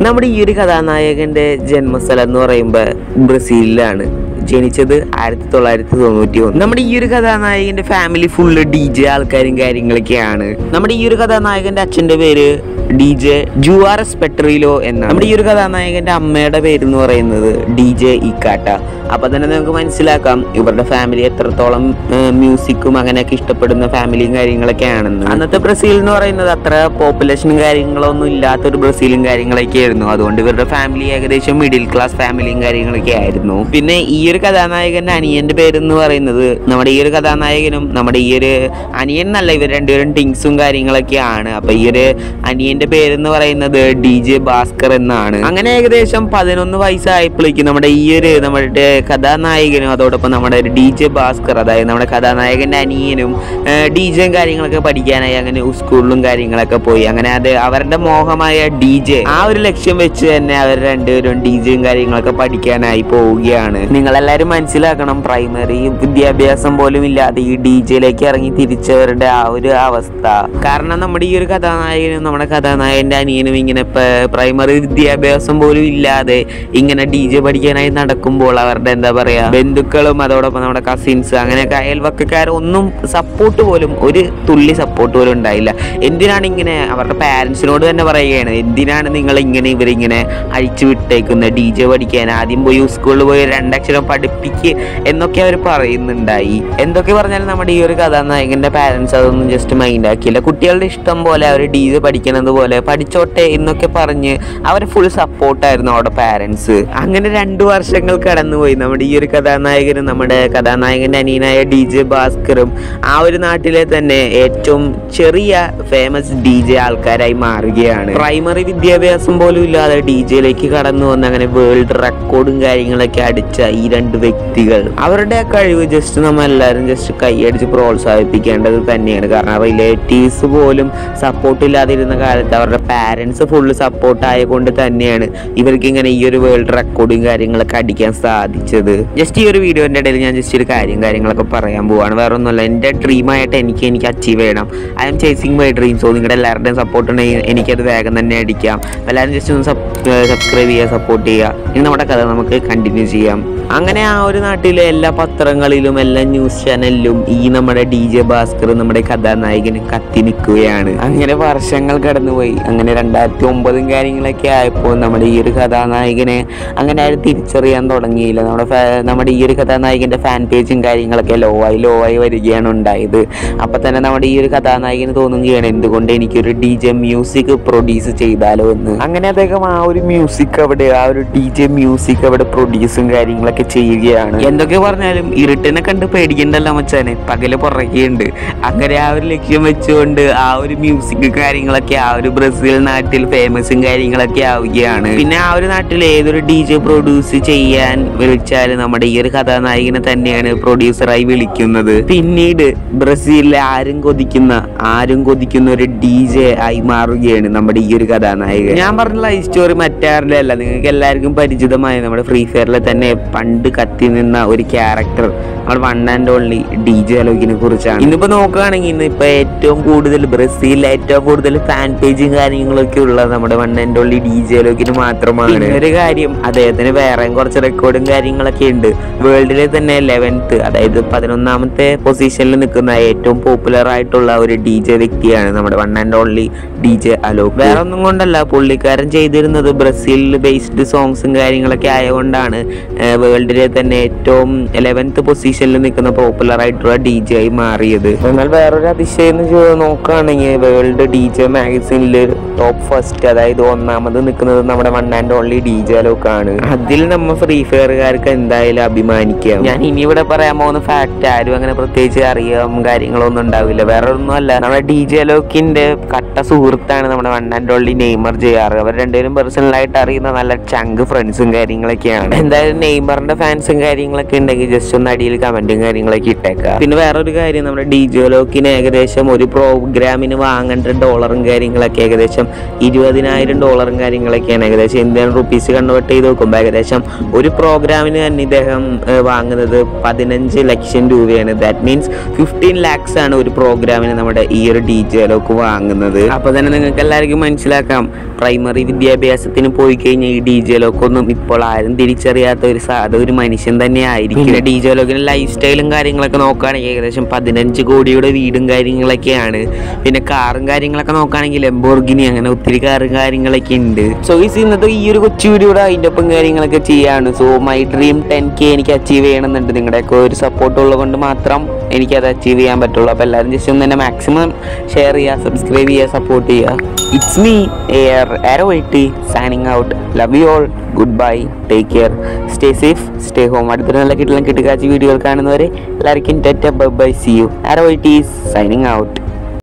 നമ്മുടെ ഈ ഒരു കഥാനായകന്റെ ജന്മസ്ഥലം എന്ന് പറയുമ്പോൾ ബ്രസീലിലാണ് ജനിച്ചത് ആയിരത്തി തൊള്ളായിരത്തി തൊണ്ണൂറ്റി ഒന്ന് നമ്മുടെ ഈ ഒരു കഥാനായകന്റെ ഫാമിലി ഫുള്ള് ഡി ജെ ആൾക്കാരും കാര്യങ്ങളൊക്കെയാണ് നമ്മുടെ ഈ ഒരു കഥാനായകന്റെ അച്ഛന്റെ പേര് ഡി ജെ ജുവാറസ് പെട്രീലോ എന്നാണ് നമ്മുടെ ഈ ഒരു കഥാനായകന്റെ അമ്മയുടെ പേര് എന്ന് പറയുന്നത് ഡി ജെ ഇക്കാട്ട അപ്പൊ തന്നെ നമുക്ക് മനസ്സിലാക്കാം ഇവരുടെ ഫാമിലി എത്രത്തോളം മ്യൂസിക്കും അങ്ങനെയൊക്കെ ഇഷ്ടപ്പെടുന്ന ഫാമിലിയും കാര്യങ്ങളൊക്കെ ആണെന്ന് അന്നത്തെ ബ്രസീൽ എന്ന് പറയുന്നത് അത്ര പോപ്പുലേഷനും കാര്യങ്ങളൊന്നും ഇല്ലാത്തൊരു ബ്രസീലും കാര്യങ്ങളൊക്കെ ആയിരുന്നു അതുകൊണ്ട് ഇവരുടെ ഫാമിലി ഏകദേശം മിഡിൽ ക്ലാസ് ഫാമിലിയും കാര്യങ്ങളൊക്കെ ആയിരുന്നു പിന്നെ ഈ ഒരു കഥാനായകന്റെ അനിയന്റെ പേര് എന്ന് പറയുന്നത് നമ്മുടെ ഈ ഒരു കഥാനായകനും നമ്മുടെ ഈ ഒരു അനിയൻ എന്നല്ല ഇവർ രണ്ടുപേരും ടിങ്സും കാര്യങ്ങളൊക്കെയാണ് അപ്പൊ ഈ ഒരു അനിയന്റെ പേരെന്ന് പറയുന്നത് ഡി ജെ ഭാസ്കർ എന്നാണ് അങ്ങനെ ഏകദേശം പതിനൊന്ന് വയസ്സായപ്പോഴേക്കും നമ്മുടെ ഈ ഒരു നമ്മുടെ കഥാനായകനും അതോടൊപ്പം നമ്മുടെ ഒരു ഡി ജെ ഭാസ്കർ അതായത് നമ്മുടെ കഥാനായകന്റെ അനിയനും ഡി ജെയും കാര്യങ്ങളൊക്കെ പഠിക്കാനായി അങ്ങനെ സ്കൂളിലും കാര്യങ്ങളൊക്കെ പോയി അങ്ങനെ അത് അവരുടെ മോഹമായ ഡി ജെ ആ ഒരു ലക്ഷ്യം വെച്ച് തന്നെ അവർ രണ്ടുപേരും ഡി ജെയും കാര്യങ്ങളൊക്കെ പഠിക്കാനായി പോവുകയാണ് നിങ്ങളെല്ലാവരും മനസ്സിലാക്കണം പ്രൈമറി വിദ്യാഭ്യാസം പോലും ഇല്ലാതെ ഈ ഡി ജെയിലേക്ക് ഇറങ്ങി തിരിച്ചവരുടെ ആ ഒരു അവസ്ഥ കാരണം നമ്മുടെ ഈ ഒരു കഥാനായകനും നമ്മുടെ കഥാനായകന്റെ അനിയനും ഇങ്ങനെ പ്രൈമറി വിദ്യാഭ്യാസം പോലും ഇല്ലാതെ ഇങ്ങനെ ഡി ജെ പഠിക്കാനായി നടക്കുമ്പോൾ അവരുടെ എന്താ പറയാ ബന്ധുക്കളും അതോടൊപ്പം നമ്മുടെ കസിൻസ് അങ്ങനെയൊക്കെ അയൽവക്കക്കാരൊന്നും സപ്പോർട്ട് പോലും ഒരു തുള്ളി സപ്പോർട്ട് പോലും ഉണ്ടായില്ല എന്തിനാണ് ഇങ്ങനെ അവരുടെ പാരൻസിനോട് തന്നെ പറയുകയാണ് എന്തിനാണ് നിങ്ങൾ ഇങ്ങനെ ഇവരിങ്ങനെ അഴിച്ചു വിട്ടേക്കുന്നത് ഡി ജെ പഠിക്കാൻ ആദ്യം പോയി സ്കൂളിൽ പോയി രണ്ടക്ഷരം പഠിപ്പിക്ക് എന്നൊക്കെ അവർ പറയുന്നുണ്ടായി എന്തൊക്കെ പറഞ്ഞാലും നമ്മുടെ ഈ ഒരു കഥാനായകന്റെ പാരൻസ് അതൊന്നും ജസ്റ്റ് മൈൻഡ് ആക്കിയില്ല കുട്ടികളുടെ ഇഷ്ടം പോലെ അവർ ഡി ജെ പഠിക്കണത് പോലെ പഠിച്ചോട്ടെ എന്നൊക്കെ പറഞ്ഞ് അവർ ഫുൾ സപ്പോർട്ടായിരുന്നു അവിടെ പാരൻസ് അങ്ങനെ രണ്ടു വർഷങ്ങൾ കടന്നുപോയി നമ്മുടെ ഈ ഒരു കഥാനായകനും നമ്മുടെ കഥാനായകന്റെ അനിയനായ ഡി ജെ ഭാസ്കറും ആ ഒരു നാട്ടിലെ തന്നെ ഏറ്റവും ചെറിയ ഫേമസ് ഡി ജെ ആൾക്കാരായി മാറുകയാണ് പ്രൈമറി വിദ്യാഭ്യാസം പോലും ഇല്ലാതെ ഡി ജെയിലേക്ക് കടന്നു വന്ന് അങ്ങനെ വേൾഡ് റെക്കോർഡും കാര്യങ്ങളൊക്കെ അടിച്ച ഈ രണ്ട് വ്യക്തികൾ അവരുടെ ആ കഴിവ് ജസ്റ്റ് നമ്മൾ എല്ലാവരും ജസ്റ്റ് കൈയടിച്ച് പ്രോത്സാഹിപ്പിക്കേണ്ടത് തന്നെയാണ് കാരണം റിലേറ്റീവ്സ് പോലും സപ്പോർട്ട് ഇല്ലാതിരുന്ന കാലത്ത് അവരുടെ പാരൻസ് ഫുള്ള് സപ്പോർട്ട് ആയതുകൊണ്ട് തന്നെയാണ് ഇവർക്ക് ഇങ്ങനെ ഈ ഒരു വേൾഡ് റെക്കോർഡും കാര്യങ്ങളൊക്കെ അടിക്കാൻ സാധിച്ചത് ജസ്റ്റ് ഈ ഒരു വീഡിയോന്റെ ഇടയിൽ ഞാൻ ജസ്റ്റ് ഒരു കാര്യം കാര്യങ്ങളൊക്കെ പറയാൻ പോവാണ് വേറെ ഒന്നുമല്ല എൻ്റെ ഡ്രീമായിട്ട് എനിക്ക് എനിക്ക് അച്ചീവ് ചെയ്യണം I'm chasing my dream so നിങ്ങളുടെ എല്ലാവരുടെയും സപ്പോർട്ട് ഉണ്ടെങ്കിൽ എനിക്കത് വേഗം തന്നെ അടിക്കാം അപ്പോൾ എല്ലാവരും ജസ്റ്റ് ഒന്ന് സബ്സ്ക്രൈബ് ചെയ്യുക സപ്പോർട്ട് ചെയ്യുക ഇനി നമ്മുടെ കഥ നമുക്ക് കണ്ടിന്യൂ ചെയ്യാം അങ്ങനെ ആ ഒരു നാട്ടിലെ എല്ലാ പത്രങ്ങളിലും എല്ലാ ന്യൂസ് ചാനലിലും ഈ നമ്മുടെ ഡി ജെ ഭാസ്കർ നമ്മുടെ കഥാനായകന് കത്തി നിൽക്കുകയാണ് അങ്ങനെ വർഷങ്ങൾ കടന്നുപോയി അങ്ങനെ രണ്ടായിരത്തി ഒമ്പതും കാര്യങ്ങളൊക്കെ ആയപ്പോൾ നമ്മുടെ ഈ ഒരു കഥാനായകനെ അങ്ങനെ ആരും തിരിച്ചറിയാൻ തുടങ്ങിയില്ല നമ്മുടെ ഫാ- നമ്മുടെ ഈ ഒരു കഥാനായകന്റെ ഫാൻ പേജും കാര്യങ്ങളൊക്കെ ലോ ആയി ലോ ആയി വരികയാണ് ഉണ്ടായത് അപ്പൊ തന്നെ നമ്മുടെ ഈ ഒരു കഥാനായകന് തോന്നുകയാണ് എന്തുകൊണ്ട് എനിക്കൊരു ഡി ജെ മ്യൂസിക് പ്രൊഡ്യൂസ് ചെയ്താലോ എന്ന് അങ്ങനെ അദ്ദേഹം ആ ഒരു മ്യൂസിക് അവിടെ ആ ഒരു ഡി ജെ മ്യൂസിക് അവിടെ പ്രൊഡ്യൂസും കാര്യങ്ങളൊക്കെ ചെയ്യുകയാണ് എന്തൊക്കെ പറഞ്ഞാലും ഇരുട്ടിനെ കണ്ട് പേടിക്കണ്ടല്ലോ മച്ചാനെ പകല് പുറകെയുണ്ട് അങ്ങനെ ആ ഒരു ലക്ഷ്യം വെച്ചുകൊണ്ട് ആ ഒരു മ്യൂസിക് കാര്യങ്ങളൊക്കെ ആ ഒരു ബ്രസീൽ നാട്ടിൽ ഫേമസും കാര്യങ്ങളൊക്കെ ആവുകയാണ് പിന്നെ ആ ഒരു നാട്ടിൽ ഏതൊരു ഡി ജെ പ്രൊഡ്യൂസ് ചെയ്യാൻ വിളിച്ചാൽ നമ്മുടെ ഈ ഒരു കഥാനായകനെ തന്നെയാണ് പ്രൊഡ്യൂസറായി വിളിക്കുന്നത് പിന്നീട് ബ്രസീലിലെ ആരും കൊതിക്കുന്ന ആരും കൊതിക്കുന്ന ഒരു ഡി ജെ ആയി മാറുകയാണ് നമ്മുടെ ഈ ഒരു കഥാനായകൻ ഞാൻ പറഞ്ഞ ഈ സ്റ്റോറി മറ്റാരുടെ അല്ല നിങ്ങൾക്ക് എല്ലാവർക്കും പരിചിതമായ നമ്മുടെ ഫ്രീ ഫയറിലെ തന്നെ പണ്ട് കത്തി നിന്ന ഒരു ക്യാരക്ടർ നമ്മുടെ one and only D J അലോകിനെ കുറിച്ചാണ് ഇന്നിപ്പോ നോക്കുകയാണെങ്കിൽ ഇന്ന് ഇപ്പൊ ഏറ്റവും കൂടുതൽ ബ്രസീലിൽ ഏറ്റവും കൂടുതൽ ഫാൻ പേജും കാര്യങ്ങളൊക്കെ ഉള്ളത് നമ്മുടെ one and only D J അലോകിന് മാത്രമാണ് പിന്നെ ഒരു കാര്യം അദ്ദേഹത്തിന് വേറെയും കുറച്ച് റെക്കോർഡും കാര്യങ്ങളൊക്കെ ഉണ്ട് വേൾഡിലെ തന്നെ ലെവൻത്ത് അതായത് പതിനൊന്നാമത്തെ പൊസിഷനിൽ നിൽക്കുന്ന ഏറ്റവും പോപ്പുലർ ആയിട്ടുള്ള ഒരു ഡി ജെ വ്യക്തിയാണ് നമ്മുടെ one and only D J Alok വേറെ ഒന്നും കൊണ്ടല്ല പുള്ളിക്കാരൻ ചെയ്തിരുന്നത് ബ്രസീലിൽ ബേസ്ഡ് സോങ്സും കാര്യങ്ങളൊക്കെ ആയതുകൊണ്ടാണ് വേൾഡിലെ തന്നെ ഏറ്റവും ലെവൻത്ത് പൊസിഷനിൽ നിൽക്കുന്ന പോപ്പുലർ ആയിട്ടുള്ള ഡി ജെ ആയി മാറിയത് എന്നാൽ വേറൊരു അതിശയം എന്ന് ചോ- നോക്കുകയാണെങ്കിൽ വേൾഡ് ഡി ജെ മാഗസിനിൽ ടോപ്പ് ഫസ്റ്റ് അതായത് ഒന്നാമത് നിൽക്കുന്നത് നമ്മുടെ one and only D J ആണ് അതിൽ നമ്മ ഫ്രീ ഫയറുകാർക്ക് എന്തായാലും അഭിമാനിക്കാം ഞാൻ ഇനി ഇവിടെ പറയാൻ പോകുന്ന ഫാക്ട് ആരും അങ്ങനെ പ്രത്യേകിച്ച് അറിയാം കാര്യങ്ങളൊന്നും ഉണ്ടാവില്ല വേറെ ഒന്നുമല്ല നമ്മുടെ ഡി ജെ ലോക്കിന്റെ കട്ട സുഹൃത്താണ് നമ്മുടെ വൺ ആൻഡ് ഓൺലി നെയ്മർ ചെയ്യാറ് അവർ രണ്ടുപേരും പേഴ്സണലായിട്ട് അറിയുന്ന നല്ല ചങ്ക് ഫ്രണ്ട്സും കാര്യങ്ങളൊക്കെയാണ് എന്തായാലും നെയ്മറിന്റെ ഫാൻസും കാര്യങ്ങളൊക്കെ ഉണ്ടെങ്കിൽ ജസ്റ്റ് ഒന്ന് അടിയിൽ കമന്റും കാര്യങ്ങളൊക്കെ ഇട്ടേക്കാം പിന്നെ വേറൊരു കാര്യം നമ്മുടെ ഡി ജെ ലോക്കിന് ഏകദേശം ഒരു പ്രോഗ്രാമിന് വാങ്ങേണ്ട ഡോളറും കാര്യങ്ങളൊക്കെ ഏകദേശം ഇരുപതിനായിരം ഡോളറും കാര്യങ്ങളൊക്കെയാണ് ഏകദേശം ഇന്ത്യൻ റുപ്പീസ് കൺവേർട്ട് ചെയ്ത് നോക്കുമ്പോൾ ഏകദേശം ഒരു പ്രോഗ്രാമിന് തന്നെ ഇദ്ദേഹം ഏഹ്, വാങ്ങുന്നത് പതിനഞ്ച് ലക്ഷം രൂപയാണ് ദാറ്റ് മീൻസ് ഫിഫ്റ്റീൻ ലാക്സ് ആണ് ഒരു പ്രോഗ്രാമിന് നമ്മുടെ ഈ ഒരു ഡി ജെ ലോക്ക് വാങ്ങുന്നത് അപ്പൊ തന്നെ നിങ്ങൾക്ക് എല്ലാവർക്കും മനസ്സിലാക്കാം പ്രൈമറി വിദ്യാഭ്യാസം വിദേശത്തിന് പോയി കഴിഞ്ഞാൽ ഈ ഡി ജെ ലോക്കൊന്നും ഇപ്പോൾ ആരും തിരിച്ചറിയാത്ത ഒരു സാധ ഒരു മനുഷ്യൻ തന്നെ ആയിരിക്കും പിന്നെ ഡി ജെ ലോക്കിന്റെ ലൈഫ് സ്റ്റൈലും കാര്യങ്ങളൊക്കെ നോക്കുകയാണെങ്കിൽ ഏകദേശം പതിനഞ്ച് കോടിയുടെ വീടും കാര്യങ്ങളൊക്കെയാണ് പിന്നെ കാറും കാര്യങ്ങളൊക്കെ നോക്കുകയാണെങ്കിൽ എംബോർഗിനി അങ്ങനെ ഒത്തിരി കാറും കാര്യങ്ങളൊക്കെ ഉണ്ട് സോ ഈ ഇന്നത്തെ ഈ ഒരു കൊച്ചു വീഡിയോയുടെ അതിൻ്റെ ഒപ്പം കാര്യങ്ങളൊക്കെ ചെയ്യാണ് so my dream ten K എനിക്ക് അച്ചീവ് ചെയ്യണമെന്നുണ്ട് നിങ്ങളുടെയൊക്കെ ഒരു സപ്പോർട്ട് ഉള്ളത് കൊണ്ട് മാത്രം എനിക്കത് അച്ചീവ് ചെയ്യാൻ പറ്റുള്ളൂ അപ്പോൾ എല്ലാവരും ജസ്റ്റ് ഒന്ന് തന്നെ മാക്സിമം ഷെയർ ചെയ്യുക സബ്സ്ക്രൈബ് ചെയ്യുക സപ്പോർട്ട് ചെയ്യുക it's me air arrow witty signing out love you all goodbye take care stay safe stay home അടുത്തൊരു നല്ല കിട്ടലും കിട്ടുകാച്ചി വീഡിയോകൾ കാണുന്നവരെ എല്ലാവർക്കും tata bye see you arrow witty signing out